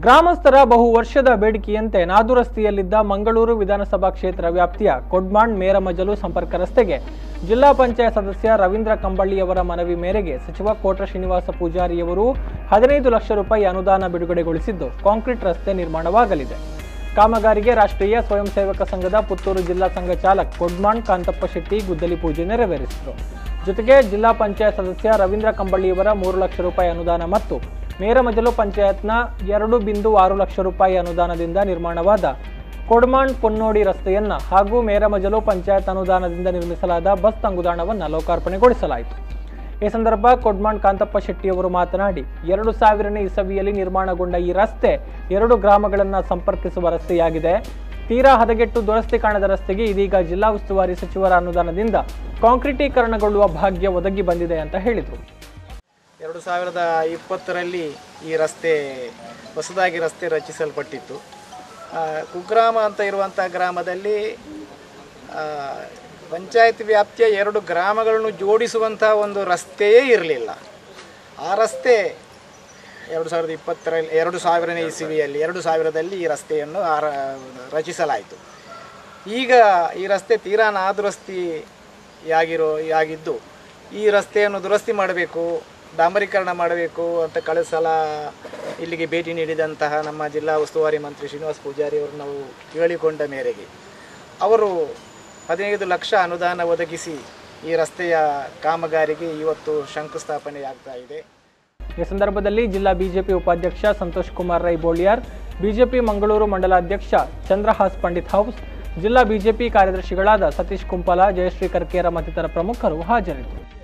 ಗ್ರಾಮಸ್ಥರ ಬಹು ವರ್ಷದ ಬೇಡಿಕೆಯಂತೆ ನಾದುರಸ್ತಿಯಲ್ಲಿದ್ದ ಮಂಗಳೂರು ವಿಧಾನಸಭಾ ಕ್ಷೇತ್ರ ವ್ಯಾಪ್ತಿಯ ಕೊಡ್ಮಾಂಡ್ ಮೇರಮಜಲು ಸಂಪರ್ಕ ರಸ್ತೆಗೆ ಜಿಲ್ಲಾ ಪಂಚಾಯತ್ ಸದಸ್ಯ ರವೀಂದ್ರ ಕಂಬಳ್ಳಿಯವರ ಮನವಿ ಮೇರೆಗೆ ಸಚಿವ ಕೋಟ ಶ್ರೀನಿವಾಸ ಪೂಜಾರಿಯವರು ಹದಿನೈದು ಲಕ್ಷ ರೂಪಾಯಿ ಅನುದಾನ ಬಿಡುಗಡೆಗೊಳಿಸಿದ್ದು ಕಾಂಕ್ರೀಟ್ ರಸ್ತೆ ನಿರ್ಮಾಣವಾಗಲಿದೆ ಕಾಮಗಾರಿಗೆ ರಾಷ್ಟ್ರೀಯ ಸ್ವಯಂ ಸೇವಕ ಸಂಘದ ಪುತ್ತೂರು ಜಿಲ್ಲಾ ಸಂಘ ಚಾಲಕ್ ಕೊಡ್ಮಾಂಡ್ ಕಾಂತಪ್ಪ ಶೆಟ್ಟಿ ಗುದ್ದಲಿ ಪೂಜೆ ನೆರವೇರಿಸಿದರು ಜೊತೆಗೆ ಜಿಲ್ಲಾ ಪಂಚಾಯತ್ ಸದಸ್ಯ ರವೀಂದ್ರ ಕಂಬಳ್ಳಿಯವರ ಮೂರು ಲಕ್ಷ ರೂಪಾಯಿ ಅನುದಾನ ಮತ್ತು ಮೇರಮಜಲು ಪಂಚಾಯತ್ನ ಎರಡು ಬಿಂದು ಆರು ಲಕ್ಷ ರೂಪಾಯಿ ಅನುದಾನದಿಂದ ನಿರ್ಮಾಣವಾದ ಕೊಡ್ಮಾಂಡ್ ಪೊನ್ನೋಡಿ ರಸ್ತೆಯನ್ನ ಹಾಗೂ ಮೇರಮಜಲು ಪಂಚಾಯತ್ ಅನುದಾನದಿಂದ ನಿರ್ಮಿಸಲಾದ ಬಸ್ ತಂಗುದಾಣವನ್ನು ಲೋಕಾರ್ಪಣೆಗೊಳಿಸಲಾಯಿತು ಈ ಸಂದರ್ಭ ಕೊಡ್ಮಾಂಡ್ ಕಾಂತಪ್ಪ ಶೆಟ್ಟಿಯವರು ಮಾತನಾಡಿ ಎರಡು ಸಾವಿರನೇ ಇಸವಿಯಲ್ಲಿ ನಿರ್ಮಾಣಗೊಂಡ ಈ ರಸ್ತೆ ಎರಡು ಗ್ರಾಮಗಳನ್ನು ಸಂಪರ್ಕಿಸುವ ರಸ್ತೆಯಾಗಿದೆ ತೀರಾ ಹದಗೆಟ್ಟು ದುರಸ್ತಿ ಕಾಣದ ರಸ್ತೆಗೆ ಇದೀಗ ಜಿಲ್ಲಾ ಉಸ್ತುವಾರಿ ಸಚಿವರ ಅನುದಾನದಿಂದ ಕಾಂಕ್ರೀಟೀಕರಣಗೊಳ್ಳುವ ಭಾಗ್ಯ ಒದಗಿ ಬಂದಿದೆ ಅಂತ ಹೇಳಿದರು ಎರಡು ಸಾವಿರದ ಇಪ್ಪತ್ತರಲ್ಲಿ ಈ ರಸ್ತೆ ಹೊಸದಾಗಿ ರಸ್ತೆ ರಚಿಸಲ್ಪಟ್ಟಿತ್ತು ಆ, ಕುಗ್ರಾಮ ಅಂತ ಇರುವಂಥ ಗ್ರಾಮದಲ್ಲಿ ಆ, ಪಂಚಾಯತ್ ವ್ಯಾಪ್ತಿಯ ಎರಡು ಗ್ರಾಮಗಳನ್ನು ಜೋಡಿಸುವಂಥ ಒಂದು ರಸ್ತೆಯೇ ಇರಲಿಲ್ಲ ಆ ರಸ್ತೆ ಎರಡು ಸಾವಿರದ ಇಪ್ಪತ್ತರಲ್ಲಿ ಎರಡು ಸಾವಿರನೇ ಇಸವಿಯಲ್ಲಿ ಎರಡು ಸಾವಿರದಲ್ಲಿ ಈ ರಸ್ತೆಯನ್ನು ಆರ ರಚಿಸಲಾಯಿತು ಈಗ ಈ ರಸ್ತೆ ತೀರಾ ನಾದುರಸ್ತಿಯಾಗಿರೋ ಆಗಿದ್ದು ಈ ರಸ್ತೆಯನ್ನು ದುರಸ್ತಿ ಮಾಡಬೇಕು ಡಾಂಬರೀಕರಣ ಮಾಡಬೇಕು ಅಂತ ಕಳೆದ ಸಲ ಇಲ್ಲಿಗೆ ಭೇಟಿ ನೀಡಿದಂತಹ ನಮ್ಮ ಜಿಲ್ಲಾ ಉಸ್ತುವಾರಿ ಮಂತ್ರಿ ಶ್ರೀನಿವಾಸ ಪೂಜಾರಿ ಅವರು ನಾವು ಕೇಳಿಕೊಂಡ ಮೇರೆಗೆ ಅವರು ಹದಿನೈದು ಲಕ್ಷ ಅನುದಾನ ಒದಗಿಸಿ ಈ ರಸ್ತೆಯ ಕಾಮಗಾರಿಗೆ ಇವತ್ತು ಶಂಕುಸ್ಥಾಪನೆಯಾಗ್ತಾ ಇದೆ ಈ ಸಂದರ್ಭದಲ್ಲಿ ಜಿಲ್ಲಾ ಬಿಜೆಪಿ ಉಪಾಧ್ಯಕ್ಷ ಸಂತೋಷ್ ಕುಮಾರ್ ರೈ ಬೋಳಿಯಾರ್ ಬಿಜೆಪಿ ಮಂಗಳೂರು ಮಂಡಲಾಧ್ಯಕ್ಷ ಚಂದ್ರಹಾಸ್ ಪಂಡಿತ್ ಹೌಸ್ ಜಿಲ್ಲಾ ಬಿಜೆಪಿ ಕಾರ್ಯದರ್ಶಿಗಳಾದ ಸತೀಶ್ ಕುಂಪಲ ಜಯಶ್ರೀ ಕರ್ಕೇರ ಮತ್ತಿತರ ಪ್ರಮುಖರು ಹಾಜರಿದ್ದರು